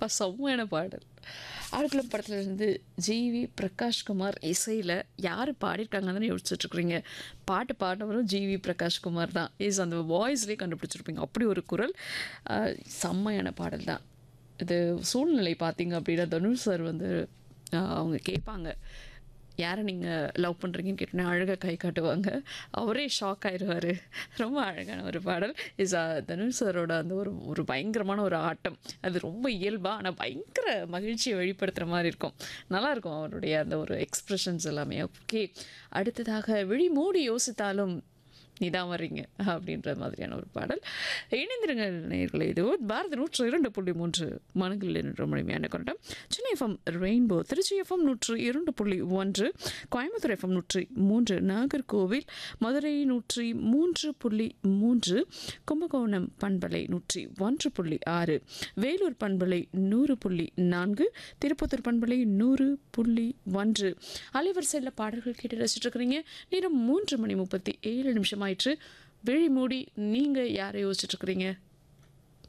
அப்பா செம்மையான பாடல் ஆடுகளம் படத்துல இருந்து ஜிவி பிரகாஷ்குமார் இசையில் யார் பாடியிருக்காங்கன்னு யோசிச்சுட்டு இருக்கிறீங்க பாட்டு பாடினவரும் ஜிவி பிரகாஷ்குமார் தான் இஸ் அந்த வாய்ஸ்லேயே கண்டுபிடிச்சிருப்பீங்க அப்படி ஒரு குரல் அஹ், செம்மையான பாடல் தான் இது சூழ்நிலை பார்த்தீங்க அப்படின்னா தனுஷ் சார் வந்து அஹ், அவங்க கேட்பாங்க யாரை நீங்கள் லவ் பண்ணுறீங்கன்னு கேட்டோன்னே அழகாக கை காட்டுவாங்க அவரே ஷாக் ஆயிடுவார் ரொம்ப அழகான ஒரு பாடல் இஸ் தனுஷ் சாரோட அந்த ஒரு ஒரு பயங்கரமான ஒரு ஆட்டம் அது ரொம்ப இயல்பாக ஆனால் பயங்கர மகிழ்ச்சியை வெளிப்படுத்துகிற மாதிரி இருக்கும் நல்லாயிருக்கும் அவருடைய அந்த ஒரு எக்ஸ்ப்ரெஷன்ஸ் எல்லாமே ஓகே அடுத்ததாக விழி மூடி யோசித்தாலும் நீதான் வர்றீங்க அப்படின்ற மாதிரியான ஒரு பாடல் இணைந்திருங்கள் நேயர்களே இது பாரத நூற்று இரண்டு புள்ளி மூன்று மனங்களில் என்ற முழுமையான கொண்டம் Chennai FM Rainbow Tiruchi FM நூற்று இரண்டு புள்ளி ஒன்று கோயம்புத்தூர் எஃப்எம் நூற்றி மூன்று நாகர்கோவில் மதுரை நூற்றி மூன்று புள்ளி மூன்று கும்பகோணம் பண்பலை நூற்றி ஒன்று புள்ளி ஆறு வேலூர் பண்பலை நூறு புள்ளி நான்கு திருப்பத்தூர் பண்பலை நூறு புள்ளி ஒன்று அலைவரிசையில் பாடல்கள் கேட்டு ரசிச்சுட்டு இருக்கிறீங்க நேரம் மூன்று மணி முப்பத்தி ஏழு நிமிஷம் ஆயிற்று விழி மூடி நீங்கள் யாரை யோசிச்சுட்டு இருக்கிறீங்க